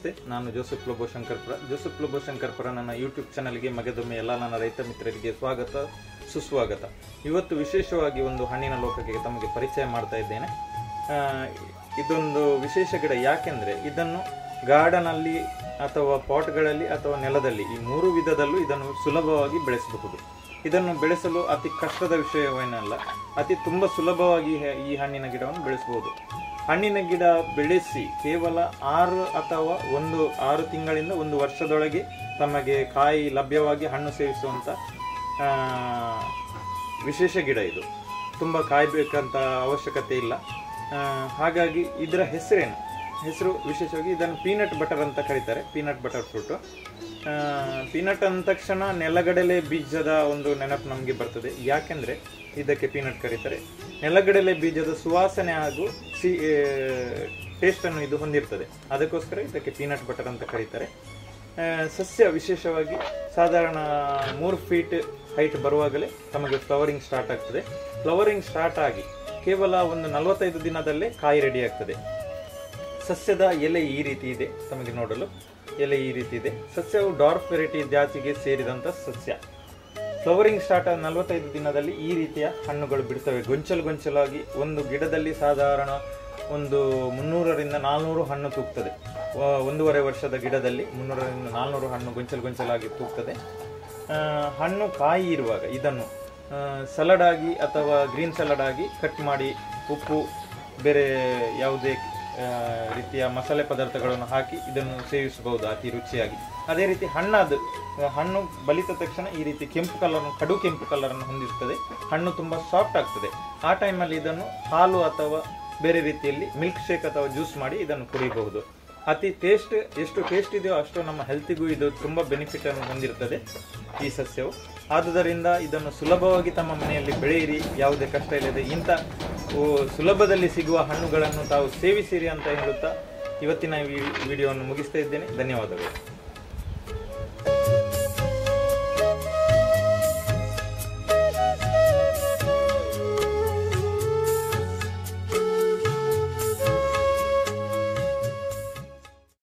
ನಮಸ್ತೆ ನಾನು ಜೋಸೆಫ್ ಲೋಬೋ ಶಂಕರ್ಪುರ ಜೋಸೆಫ್ ಲೋಬೋ ಶಂಕರ್ಪುರ ನನ್ನ ಯೂಟ್ಯೂಬ್ ಚಾನಲ್ಗೆ ಮಗದೊಮ್ಮೆ ಎಲ್ಲ ನನ್ನ ರೈತ ಮಿತ್ರರಿಗೆ ಸ್ವಾಗತ ಸುಸ್ವಾಗತ ಇವತ್ತು ವಿಶೇಷವಾಗಿ ಒಂದು ಹಣ್ಣಿನ ಲೋಕಕ್ಕೆ ತಮಗೆ ಪರಿಚಯ ಮಾಡ್ತಾ ಇದ್ದೇನೆ ಆ, ಇದೊಂದು ವಿಶೇಷ ಗಿಡ ಯಾಕೆಂದ್ರೆ ಇದನ್ನು ಗಾರ್ಡನಲ್ಲಿ ಅಥವಾ ಪಾಟ್ಗಳಲ್ಲಿ ಅಥವಾ ನೆಲದಲ್ಲಿ ಈ ಮೂರು ವಿಧದಲ್ಲೂ ಇದನ್ನು ಸುಲಭವಾಗಿ ಬೆಳೆಸಬಹುದು ಇದನ್ನು ಬೆಳೆಸಲು ಅತಿ ಕಷ್ಟದ ವಿಷಯವೇನಲ್ಲ ಅತಿ ತುಂಬ ಸುಲಭವಾಗಿ ಹೆ- ಈ ಹಣ್ಣಿನ ಗಿಡವನ್ನು ಬೆಳೆಸಬಹುದು ಹಣ್ಣಿನ ಗಿಡ ಬೆಳೆಸಿ ಕೇವಲ ಆರು ಅಥವಾ ಒಂದು ಆರು ತಿಂಗಳಿಂದ ಒಂದು ವರ್ಷದೊಳಗೆ ತಮಗೆ ಕಾಯಿ ಲಭ್ಯವಾಗಿ ಹಣ್ಣು ಸೇವಿಸುವಂತ ಆ, ವಿಶೇಷ ಗಿಡ ಇದು ತುಂಬ ಕಾಯ್ಬೇಕಂತ ಅವಶ್ಯಕತೆ ಇಲ್ಲ ಆ, ಹಾಗಾಗಿ ಇದರ ಹೆಸರೇನು ಹೆಸರು ವಿಶೇಷವಾಗಿ ಇದನ್ನು ಪೀನಟ್ ಬಟರ್ ಅಂತ ಕರೀತಾರೆ ಪೀನಟ್ ಬಟರ್ ಫ್ರೂಟು ಪೀನಟ್ ಅಂದ ತಕ್ಷಣ ನೆಲಗಡಲೆ ಬೀಜದ ಒಂದು ನೆನಪು ನಮಗೆ ಬರ್ತದೆ ಯಾಕೆಂದ್ರೆ ಇದಕ್ಕೆ ಪೀನಟ್ ಕರೀತಾರೆ ನೆಲಗಡಲೆ ಬೀಜದ ಸುವಾಸನೆ ಹಾಗೂ ಸಿ ಟೇಸ್ಟ್ ಅನ್ನು ಇದು ಹೊಂದಿರ್ತದೆ ಅದಕ್ಕೋಸ್ಕರ ಇದಕ್ಕೆ ಪೀನಟ್ ಬಟರ್ ಅಂತ ಕರೀತಾರೆ ಆ, ಸಸ್ಯ ವಿಶೇಷವಾಗಿ ಸಾಧಾರಣ ಮೂರು ಫೀಟ್ ಹೈಟ್ ಬರುವಾಗಲೇ ತಮಗೆ ಫ್ಲವರಿಂಗ್ ಸ್ಟಾರ್ಟ್ ಆಗ್ತದೆ ಫ್ಲವರಿಂಗ್ ಸ್ಟಾರ್ಟ್ ಆಗಿ ಕೇವಲ ಒಂದು ನಲವತ್ತೈದು ದಿನದಲ್ಲೇ ಕಾಯಿ ರೆಡಿ ಆಗ್ತದೆ ಸಸ್ಯದ ಎಲೆ ಈ ರೀತಿ ಇದೆ ತಮಗೆ ನೋಡಲು ಎಲೆ ಈ ರೀತಿ ಇದೆ ಸಸ್ಯವು ಡಾರ್ಫ್ ವೆರೈಟಿ ಜಾತಿಗೆ ಸೇರಿದಂತ ಸಸ್ಯ ಫ್ಲವರಿಂಗ್ ಸ್ಟಾರ್ಟ್ ಆದ ನಲವತ್ತೈದು ದಿನದಲ್ಲಿ ಈ ರೀತಿಯ ಹಣ್ಣುಗಳು ಬಿಡ್ತವೆ ಗೊಂಚಲು ಗೊಂಚಲಾಗಿ ಒಂದು ಗಿಡದಲ್ಲಿ ಸಾಧಾರಣ ಒಂದು ಮುನ್ನೂರರಿಂದ ನಾಲ್ನೂರು ಹಣ್ಣು ತೂಗ್ತದೆ ವ- ಒಂದೂವರೆ ವರ್ಷದ ಗಿಡದಲ್ಲಿ ಮುನ್ನೂರರಿಂದ ನಾಲ್ನೂರು ಹಣ್ಣು ಗೊಂಚಲು ಗೊಂಚಲಾಗಿ ತೂಗ್ತದೆ ಆ, ಹಣ್ಣು ಕಾಯಿ ಇರುವಾಗ ಇದನ್ನು ಸಲಾಡ್ ಆಗಿ ಅಥವಾ ಗ್ರೀನ್ ಸಲಾಡ್ ಆಗಿ ಕಟ್ ಮಾಡಿ ಉಪ್ಪು ಬೇರೆ ಯಾವುದೇ ಆ, ರೀತಿಯ ಮಸಾಲೆ ಪದಾರ್ಥಗಳನ್ನು ಹಾಕಿ ಇದನ್ನು ಸೇವಿಸಬಹುದು ಅತಿ ರುಚಿಯಾಗಿ ಅದೇ ರೀತಿ ಹಣ್ಣಾದ ಆ, ಹಣ್ಣು ಬಲಿತ ತಕ್ಷಣ ಈ ರೀತಿ ಕೆಂಪು ಕಲರ್ ಕಡು ಕೆಂಪು ಕಲರ್ ಅನ್ನು ಹೊಂದಿರ್ತದೆ ಹಣ್ಣು ತುಂಬಾ ಸಾಫ್ಟ್ ಆಗ್ತದೆ ಆ ಟೈಮಲ್ಲಿ ಇದನ್ನು ಹಾಲು ಅಥವಾ ಬೇರೆ ರೀತಿಯಲ್ಲಿ ಮಿಲ್ಕ್ ಶೇಕ್ ಅಥವಾ ಜ್ಯೂಸ್ ಮಾಡಿ ಇದನ್ನು ಕುಡಿಯಬಹುದು ಅತಿ ಟೇಸ್ಟ್ ಎಷ್ಟು ಟೇಸ್ಟ್ ಇದೆಯೋ ಅಷ್ಟು ನಮ್ಮ ಹೆಲ್ತಿಗೂ ಇದು ತುಂಬಾ ಬೆನಿಫಿಟ್ ಅನ್ನು ಹೊಂದಿರುತ್ತದೆ ಈ ಸಸ್ಯವು ಆದುದರಿಂದ ಇದನ್ನು ಸುಲಭವಾಗಿ ತಮ್ಮ ಮನೆಯಲ್ಲಿ ಬೆಳೆಯಿರಿ ಯಾವುದೇ ಕಷ್ಟ ಇಲ್ಲದೆ ಇಂಥ ಓ, ಸುಲಭದಲ್ಲಿ ಸಿಗುವ ಹಣ್ಣುಗಳನ್ನು ತಾವು ಸೇವಿಸಿರಿ ಅಂತ ಹೇಳುತ್ತಾ ಇವತ್ತಿನ ಈ ವಿಡಿಯೋವನ್ನು ಮುಗಿಸ್ತಾ ಇದ್ದೇನೆ ಧನ್ಯವಾದಗಳು